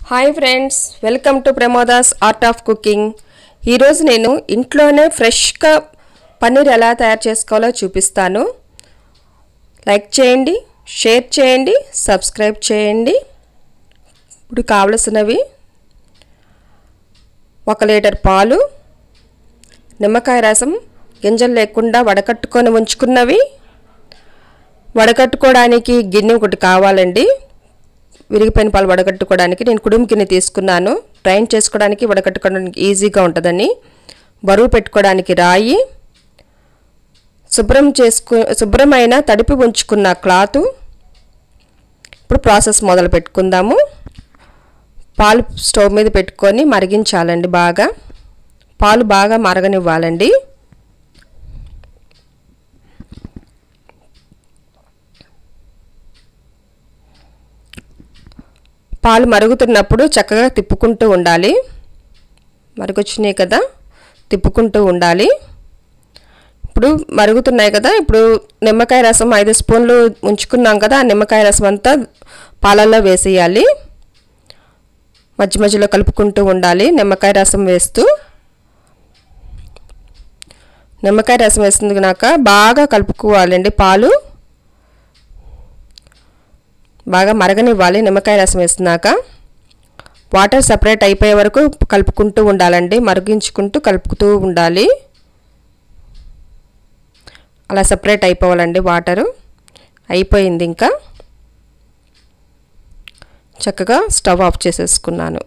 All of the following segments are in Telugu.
hi friends welcome to Pramoda's art of cooking ఈరోజు నేను ఇంట్లోనే ఫ్రెష్గా పన్నీర్ ఎలా తయారు చేసుకోవాలో చూపిస్తాను లైక్ చేయండి షేర్ చేయండి సబ్స్క్రైబ్ చేయండి ఇప్పుడు కావలసినవి ఒక లీటర్ పాలు నిమ్మకాయ రసం గింజలు లేకుండా వడకట్టుకొని ఉంచుకున్నవి వడకట్టుకోవడానికి గిన్నె ఒకటి కావాలండి విరిగిపోయిన పాలు వడగట్టుకోవడానికి నేను కుడుము గిన్నె తీసుకున్నాను డ్రైన్ చేసుకోవడానికి వడగట్టుకోవడానికి ఈజీగా ఉంటుందని బరువు పెట్టుకోవడానికి రాయి శుభ్రం చేసుకు శుభ్రమైన తడిపి ఉంచుకున్న క్లాతు ఇప్పుడు ప్రాసెస్ మొదలు పెట్టుకుందాము పాలు స్టవ్ మీద పెట్టుకొని మరిగించాలండి బాగా పాలు బాగా మరగనివ్వాలండి పాలు మరుగుతున్నప్పుడు చక్కగా తిప్పుకుంటూ ఉండాలి మరుగుచ్చినాయి కదా తిప్పుకుంటూ ఉండాలి ఇప్పుడు మరుగుతున్నాయి కదా ఇప్పుడు నిమ్మకాయ రసం ఐదు స్పూన్లు ఉంచుకున్నాం కదా ఆ నిమ్మకాయ రసం అంతా పాలల్లో వేసేయాలి మధ్య మధ్యలో కలుపుకుంటూ ఉండాలి నిమ్మకాయ రసం వేస్తూ నిమ్మకాయ రసం వేసినాక బాగా కలుపుకోవాలండి పాలు బాగా మరగనివ్వాలి నిమ్మకాయ రసం వేసినాక వాటర్ సపరేట్ అయిపోయే వరకు కలుపుకుంటూ ఉండాలండి మరిగించుకుంటూ కలుపుతూ ఉండాలి అలా సపరేట్ అయిపోవాలండి వాటరు అయిపోయింది ఇంకా చక్కగా స్టవ్ ఆఫ్ చేసేసుకున్నాను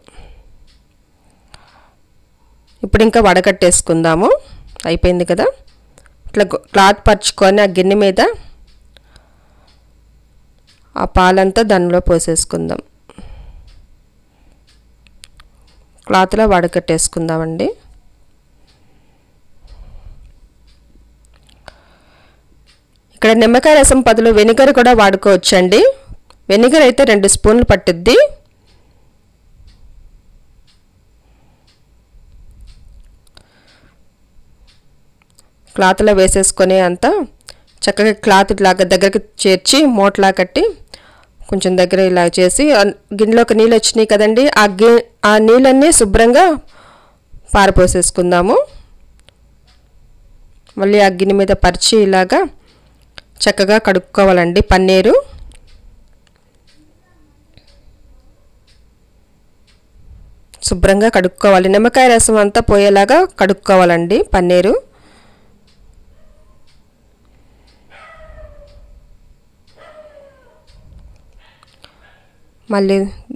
ఇప్పుడు ఇంకా వడగట్టేసుకుందాము అయిపోయింది కదా ఇట్లా క్లాత్ పరుచుకొని ఆ గిన్నె మీద ఆ పాలంతా దానిలో పోసేసుకుందాం క్లాత్లో వడకట్టేసుకుందామండి ఇక్కడ నిమ్మకాయ రసం బదులు వెనిగర్ కూడా వాడుకోవచ్చండి వెనిగర్ అయితే రెండు స్పూన్లు పట్టుద్ది క్లాత్లో వేసేసుకొని అంతా చక్కగా క్లాత్ ఇట్లాగా దగ్గరికి చేర్చి మూటలా కట్టి కొంచెం దగ్గర ఇలా చేసి గిన్నెలోకి నీళ్ళు వచ్చినాయి కదండి ఆ గి ఆ నీళ్ళన్నీ శుభ్రంగా పారపోసేసుకుందాము మళ్ళీ ఆ గిన్నె మీద పరిచి ఇలాగా చక్కగా కడుక్కోవాలండి పన్నీరు శుభ్రంగా కడుక్కోవాలి నిమ్మకాయ రసం అంతా పోయేలాగా కడుక్కోవాలండి పన్నీరు మళ్ళీ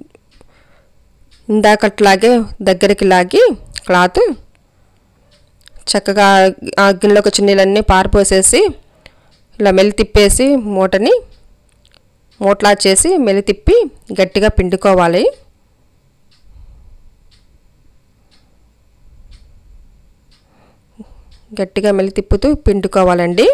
ఇందాకట్లాగే దగ్గరికి లాగి క్లాత్ చక్కగా ఆ గిన్నెలోకి వచ్చిన నీళ్ళన్నీ పారిపోసేసి ఇలా మెల్లి తిప్పేసి మూటని మూటలా చేసి మెల్లి తిప్పి గట్టిగా పిండుకోవాలి గట్టిగా మెల్లి తిప్పుతూ పిండుకోవాలండి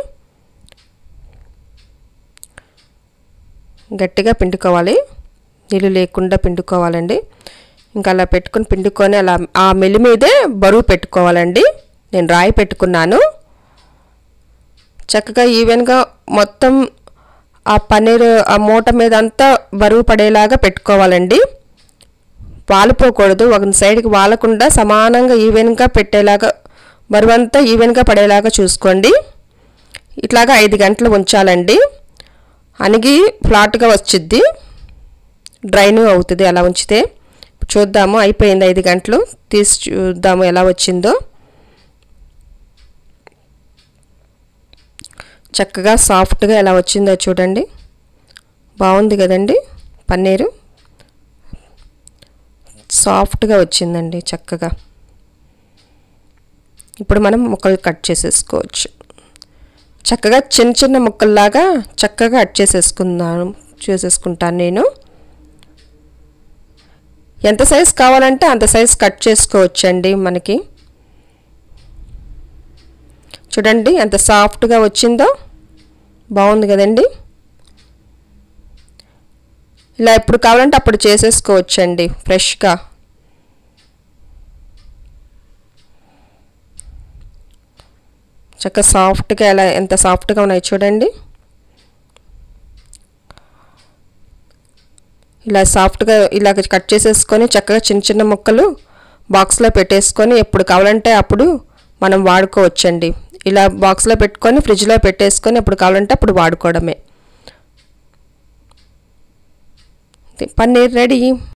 గట్టిగా పిండుకోవాలి నీళ్ళు లేకుండా పిండుకోవాలండి ఇంకా అలా పెట్టుకొని పిండుకొని అలా ఆ మెలి మీదే బరువు పెట్టుకోవాలండి నేను రాయి పెట్టుకున్నాను చక్కగా ఈవెన్గా మొత్తం ఆ పన్నీర్ ఆ మూట మీద అంతా బరువు పడేలాగా పెట్టుకోవాలండి వాలిపోకూడదు ఒక సైడ్కి వాలకుండా సమానంగా ఈవెన్గా పెట్టేలాగా బరువు అంతా ఈవెన్గా పడేలాగా చూసుకోండి ఇట్లాగా ఐదు గంటలు ఉంచాలండి అణిగి ఫ్లాట్గా వచ్చిద్ది డ్రైను అవుతుంది అలా ఉంచితే చూద్దాము అయిపోయింది ఐదు గంటలు తీసి చూద్దాము ఎలా వచ్చిందో చక్కగా సాఫ్ట్గా ఎలా వచ్చిందో చూడండి బాగుంది కదండి పన్నీరు సాఫ్ట్గా వచ్చిందండి చక్కగా ఇప్పుడు మనం ముక్కలు కట్ చేసేసుకోవచ్చు చక్కగా చిన్న చిన్న ముక్కల్లాగా చక్కగా కట్ చేసేసుకుందాను చేసేసుకుంటాను నేను ఎంత సైజ్ కావాలంటే అంత సైజ్ కట్ చేసుకోవచ్చండి మనకి చూడండి ఎంత సాఫ్ట్గా వచ్చిందో బాగుంది కదండి ఇలా ఎప్పుడు కావాలంటే అప్పుడు చేసేసుకోవచ్చండి ఫ్రెష్గా చక్కగా సాఫ్ట్గా ఎలా ఎంత సాఫ్ట్గా ఉన్నాయి చూడండి ఇలా సాఫ్ట్గా ఇలా కట్ చేసేసుకొని చక్కగా చిన్న చిన్న ముక్కలు బాక్స్లో పెట్టేసుకొని ఎప్పుడు కావాలంటే అప్పుడు మనం వాడుకోవచ్చండి ఇలా బాక్స్లో పెట్టుకొని ఫ్రిడ్జ్లో పెట్టేసుకొని ఎప్పుడు కావాలంటే అప్పుడు వాడుకోవడమే పన్నీర్ రెడీ